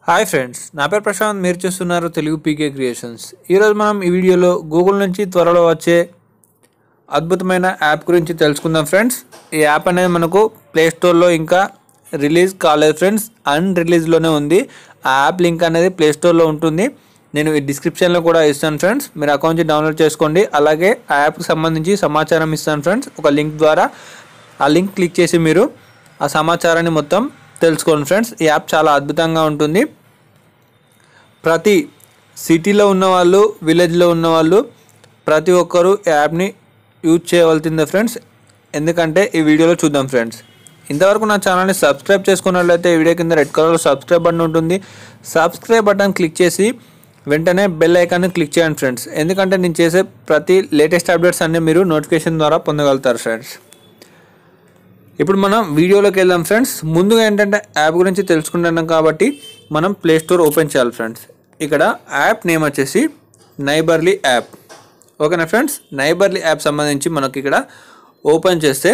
hi friends నా పేరు ప్రశాంత్ మీరు చూస్తున్నారు తెలుగు పీకే క్రియేషన్స్ ఈరోజు మనం ఈ వీడియోలో గూగుల్ నుంచి త్వరలో వచ్చే అద్భుతమైన యాప్ గురించి తెలుసుకుందాం ఫ్రెండ్స్ ఈ యాప్ అనేది మనకు ప్లే స్టోర్లో ఇంకా రిలీజ్ కాలేదు ఫ్రెండ్స్ అన్ రిలీజ్లోనే ఉంది ఆ యాప్ లింక్ అనేది ప్లే స్టోర్లో ఉంటుంది నేను ఈ డిస్క్రిప్షన్లో కూడా ఇస్తాను ఫ్రెండ్స్ మీరు అకౌంట్ నుంచి డౌన్లోడ్ చేసుకోండి అలాగే ఆ యాప్కి సంబంధించి సమాచారం ఇస్తాను ఫ్రెండ్స్ ఒక లింక్ ద్వారా ఆ లింక్ క్లిక్ చేసి మీరు ఆ సమాచారాన్ని మొత్తం తెలుసుకోండి ఫ్రెండ్స్ ఈ యాప్ చాలా అద్భుతంగా ఉంటుంది ప్రతి సిటీలో ఉన్నవాళ్ళు విలేజ్లో ఉన్నవాళ్ళు ప్రతి ఒక్కరూ ఈ యాప్ని యూజ్ చేయవలసిందే ఫ్రెండ్స్ ఎందుకంటే ఈ వీడియోలో చూద్దాం ఫ్రెండ్స్ ఇంతవరకు నా ఛానల్ని సబ్స్క్రైబ్ చేసుకున్నట్లయితే ఈ వీడియో కింద రెడ్ కలర్లో సబ్స్క్రైబ్ బటన్ ఉంటుంది సబ్స్క్రైబ్ బటన్ క్లిక్ చేసి వెంటనే బెల్ ఐకాన్ని క్లిక్ చేయండి ఫ్రెండ్స్ ఎందుకంటే నేను చేసే ప్రతి లేటెస్ట్ అప్డేట్స్ అన్నీ మీరు నోటిఫికేషన్ ద్వారా పొందగలుగుతారు ఫ్రెండ్స్ ఇప్పుడు మనం వీడియోలోకి వెళ్దాం ఫ్రెండ్స్ ముందుగా ఏంటంటే యాప్ గురించి తెలుసుకుంటున్నాం కాబట్టి మనం ప్లే స్టోర్ ఓపెన్ చేయాలి ఫ్రెండ్స్ ఇక్కడ యాప్ నేమ్ వచ్చేసి నైబర్లీ యాప్ ఓకేనా ఫ్రెండ్స్ నైబర్లీ యాప్ సంబంధించి మనకి ఇక్కడ ఓపెన్ చేస్తే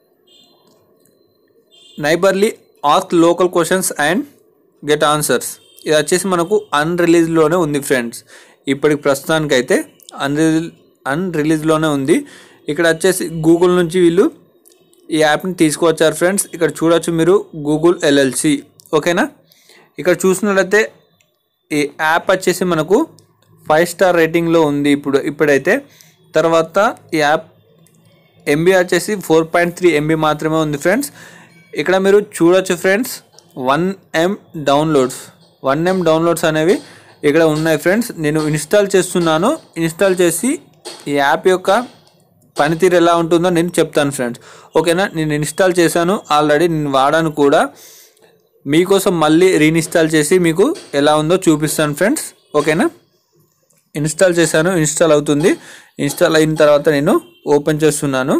Neighbourly ask local questions and get answers ఇది వచ్చేసి మనకు అన్రిలీజ్లోనే ఉంది ఫ్రెండ్స్ ఇప్పటికి ప్రస్తుతానికైతే అన్రిలీజ్ అన్రిలీజ్లోనే ఉంది ఇక్కడ వచ్చేసి గూగుల్ నుంచి వీళ్ళు ఈ యాప్ని తీసుకువచ్చారు ఫ్రెండ్స్ ఇక్కడ చూడొచ్చు మీరు గూగుల్ ఎల్ఎల్సి ఓకేనా ఇక్కడ చూసినట్లయితే ఈ యాప్ వచ్చేసి మనకు ఫైవ్ స్టార్ రేటింగ్లో ఉంది ఇప్పుడు ఇప్పుడైతే తర్వాత ఈ యాప్ ఎంబీ వచ్చేసి ఫోర్ పాయింట్ త్రీ ఎంబీ మాత్రమే ఉంది ఫ్రెండ్స్ ఇక్కడ మీరు చూడొచ్చు friends one M downloads one M downloads అనేవి ఇక్కడ ఉన్నాయి ఫ్రెండ్స్ నేను ఇన్స్టాల్ చేస్తున్నాను ఇన్స్టాల్ చేసి ఈ యాప్ యొక్క పనితీరు ఎలా ఉంటుందో నేను చెప్తాను ఫ్రెండ్స్ ఓకేనా నేను ఇన్స్టాల్ చేశాను ఆల్రెడీ నేను వాడాను కూడా మీకోసం మళ్ళీ రీఇన్స్టాల్ చేసి మీకు ఎలా ఉందో చూపిస్తాను ఫ్రెండ్స్ ఓకేనా ఇన్స్టాల్ చేశాను ఇన్స్టాల్ అవుతుంది ఇన్స్టాల్ అయిన తర్వాత నేను ఓపెన్ చేస్తున్నాను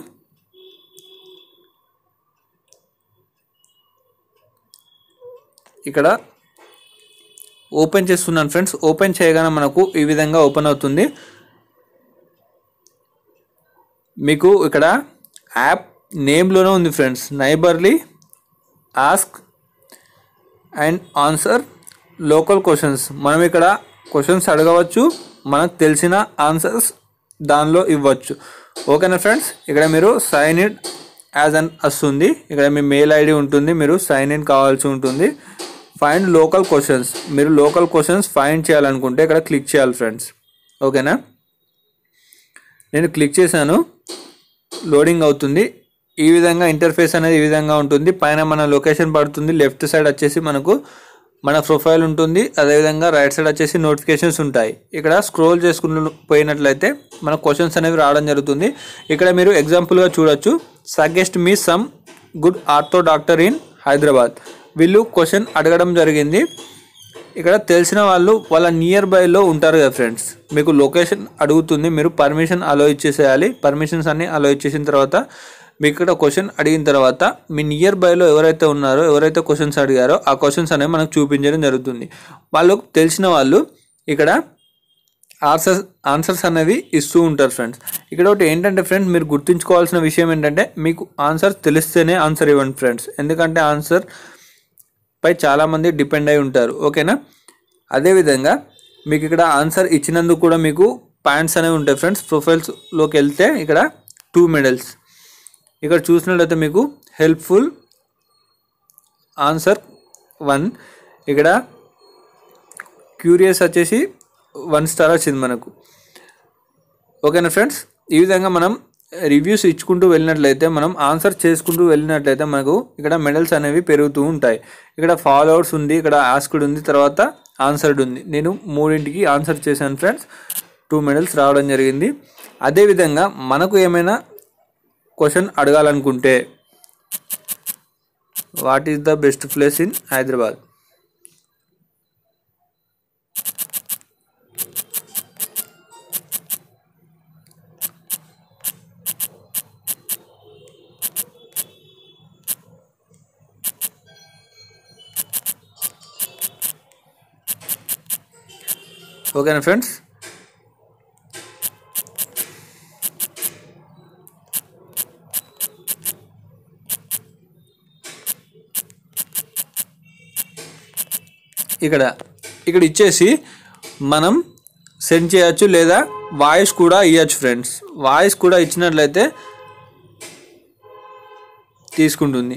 ఇక్కడ ఓపెన్ చేస్తున్నాను ఫ్రెండ్స్ ఓపెన్ చేయగానే మనకు ఈ విధంగా ఓపెన్ అవుతుంది మీకు ఇక్కడ యాప్ నేమ్లోనే ఉంది friends Neighbourly ask and answer local questions మనం ఇక్కడ క్వశ్చన్స్ అడగవచ్చు మనకు తెలిసిన ఆన్సర్స్ దానిలో ఇవ్వచ్చు ఓకేనా ఫ్రెండ్స్ ఇక్కడ మీరు సైన్ ఇన్ యాజ్ అన్ వస్తుంది ఇక్కడ మీ మెయిల్ ఐడి ఉంటుంది మీరు సైన్ ఇన్ కావాల్సి ఉంటుంది ఫైండ్ లోకల్ క్వశ్చన్స్ మీరు లోకల్ క్వశ్చన్స్ ఫైండ్ చేయాలనుకుంటే ఇక్కడ క్లిక్ చేయాలి ఫ్రెండ్స్ ఓకేనా నేను క్లిక్ చేశాను లోడింగ్ అవుతుంది ఈ విధంగా ఇంటర్ఫేస్ అనేది ఈ విధంగా ఉంటుంది పైన మన లొకేషన్ పడుతుంది లెఫ్ట్ సైడ్ వచ్చేసి మనకు మన ప్రొఫైల్ ఉంటుంది అదేవిధంగా రైట్ సైడ్ వచ్చేసి నోటిఫికేషన్స్ ఉంటాయి ఇక్కడ స్క్రోల్ చేసుకుని పోయినట్లయితే మన క్వశ్చన్స్ అనేవి రావడం జరుగుతుంది ఇక్కడ మీరు ఎగ్జాంపుల్గా చూడొచ్చు suggest me some good ortho doctor in Hyderabad వీళ్ళు క్వశ్చన్ అడగడం జరిగింది ఇక్కడ తెలిసిన వాళ్ళు వాళ్ళ నియర్ బైలో ఉంటారు కదా ఫ్రెండ్స్ మీకు లొకేషన్ అడుగుతుంది మీరు పర్మిషన్ అలో ఇచ్చేసేయాలి పర్మిషన్స్ అన్ని అలో ఇచ్చేసిన తర్వాత మీకు ఇక్కడ క్వశ్చన్ అడిగిన తర్వాత మీ నియర్ బైలో ఎవరైతే ఉన్నారో ఎవరైతే క్వశ్చన్స్ అడిగారో ఆ క్వశ్చన్స్ అనేవి మనకు చూపించడం జరుగుతుంది వాళ్ళు తెలిసిన వాళ్ళు ఇక్కడ ఆన్సర్స్ ఆన్సర్స్ అనేవి ఇస్తూ ఉంటారు ఫ్రెండ్స్ ఇక్కడ ఒకటి ఏంటంటే ఫ్రెండ్స్ మీరు గుర్తుంచుకోవాల్సిన విషయం ఏంటంటే మీకు ఆన్సర్ తెలిస్తేనే ఆన్సర్ ఇవ్వండి ఫ్రెండ్స్ ఎందుకంటే ఆన్సర్ పై చాలామంది డిపెండ్ అయి ఉంటారు ఓకేనా అదేవిధంగా మీకు ఇక్కడ ఆన్సర్ ఇచ్చినందుకు కూడా మీకు పాయింట్స్ అనేవి ఉంటాయి ఫ్రెండ్స్ ప్రొఫైల్స్లోకి వెళ్తే ఇక్కడ టూ మెడల్స్ ఇక్కడ చూసినట్లయితే మీకు హెల్ప్ఫుల్ ఆన్సర్ వన్ ఇక్కడ క్యూరియస్ వచ్చేసి వన్ స్టార్ వచ్చింది మనకు ఓకేనా ఫ్రెండ్స్ ఈ విధంగా మనం రివ్యూస్ ఇచ్చుకుంటూ వెళ్ళినట్లయితే మనం ఆన్సర్ చేసుకుంటూ వెళ్ళినట్లయితే మనకు ఇక్కడ మెడల్స్ అనేవి పెరుగుతూ ఉంటాయి ఇక్కడ ఫాలోవర్స్ ఉంది ఇక్కడ ఆస్క్డ్ ఉంది తర్వాత ఆన్సర్డ్ ఉంది నేను మూడింటికి ఆన్సర్ చేశాను ఫ్రెండ్స్ టూ మెడల్స్ రావడం జరిగింది అదేవిధంగా మనకు ఏమైనా క్వశ్చన్ అడగాలనుకుంటే what is the best place in Hyderabad ఓకేనా ఫ్రెండ్స్ ఇక్కడ ఇక్కడ ఇచ్చేసి మనం సెండ్ చేయొచ్చు లేదా వాయిస్ కూడా ఇవ్వచ్చు ఫ్రెండ్స్ వాయిస్ కూడా ఇచ్చినట్లయితే తీసుకుంటుంది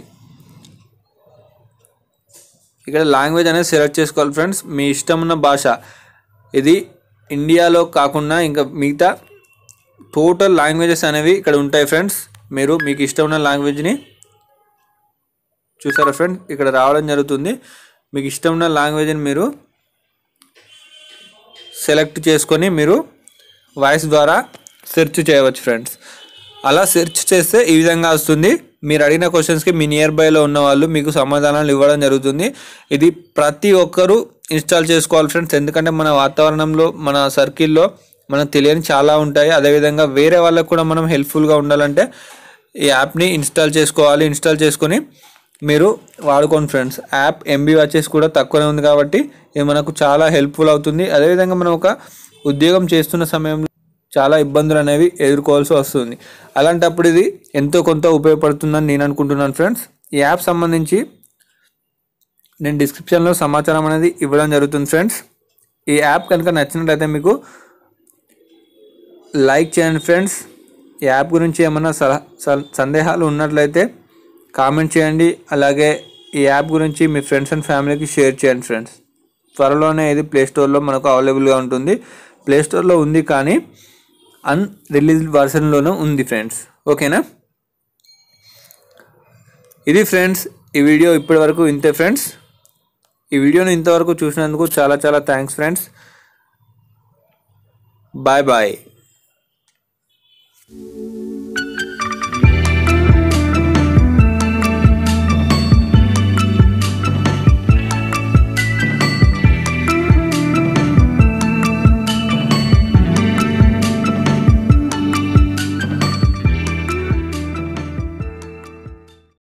ఇక్కడ లాంగ్వేజ్ అనేది సెలెక్ట్ చేసుకోవాలి ఫ్రెండ్స్ మీ ఇష్టం ఉన్న భాష ఇది ఇండియాలో కాకుండా ఇంకా మిగతా టోటల్ లాంగ్వేజెస్ అనేవి ఇక్కడ ఉంటాయి ఫ్రెండ్స్ మీరు మీకు ఇష్టం ఉన్న లాంగ్వేజ్ని చూసారా ఫ్రెండ్స్ ఇక్కడ రావడం జరుగుతుంది మీకు ఇష్టం ఉన్న లాంగ్వేజ్ని మీరు సెలెక్ట్ చేసుకొని మీరు వాయిస్ ద్వారా సెర్చ్ చేయవచ్చు ఫ్రెండ్స్ అలా సెర్చ్ చేస్తే ఈ విధంగా వస్తుంది మీరు అడిగిన క్వశ్చన్స్కి మీ నియర్ బైలో ఉన్న వాళ్ళు మీకు సమాధానాలు ఇవ్వడం జరుగుతుంది ఇది ప్రతి ఒక్కరూ ఇన్స్టాల్ చేసుకోవాలి ఫ్రెండ్స్ ఎందుకంటే మన వాతావరణంలో మన సర్కిల్లో మనకు తెలియని చాలా ఉంటాయి అదేవిధంగా వేరే వాళ్ళకు కూడా మనం హెల్ప్ఫుల్గా ఉండాలంటే ఈ యాప్ని ఇన్స్టాల్ చేసుకోవాలి ఇన్స్టాల్ చేసుకొని మీరు వాడుకోండి ఫ్రెండ్స్ యాప్ ఎంబీ వచ్చేసి కూడా తక్కువనే ఉంది కాబట్టి ఇది మనకు చాలా హెల్ప్ఫుల్ అవుతుంది అదేవిధంగా మనం ఒక ఉద్యోగం చేస్తున్న సమయంలో చాలా ఇబ్బందులు అనేవి ఎదుర్కోవాల్సి వస్తుంది అలాంటప్పుడు ఇది ఎంతో కొంత ఉపయోగపడుతుందని నేను అనుకుంటున్నాను ఫ్రెండ్స్ ఈ యాప్ సంబంధించి నేను డిస్క్రిప్షన్లో సమాచారం అనేది ఇవ్వడం జరుగుతుంది ఫ్రెండ్స్ ఈ యాప్ కనుక నచ్చినట్లయితే మీకు లైక్ చేయండి ఫ్రెండ్స్ ఈ యాప్ గురించి ఏమైనా సలహా సల- సందేహాలు ఉన్నట్లయితే కామెంట్ చేయండి అలాగే ఈ యాప్ గురించి మీ ఫ్రెండ్స్ అండ్ ఫ్యామిలీకి షేర్ చేయండి ఫ్రెండ్స్ త్వరలోనే ఇది ప్లే స్టోర్లో మనకు అవైలబుల్గా ఉంటుంది ప్లే స్టోర్లో ఉంది కానీ అన్ రిలీజ్డ్ వర్షన్లోనూ ఉంది ఫ్రెండ్స్ ఓకేనా ఇది ఫ్రెండ్స్ ఈ వీడియో ఇప్పటి వరకు ఇంతే ఫ్రెండ్స్ ఈ వీడియోని ఇంతవరకు చూసినందుకు చాలా చాలా థ్యాంక్స్ ఫ్రెండ్స్ బాయ్ బాయ్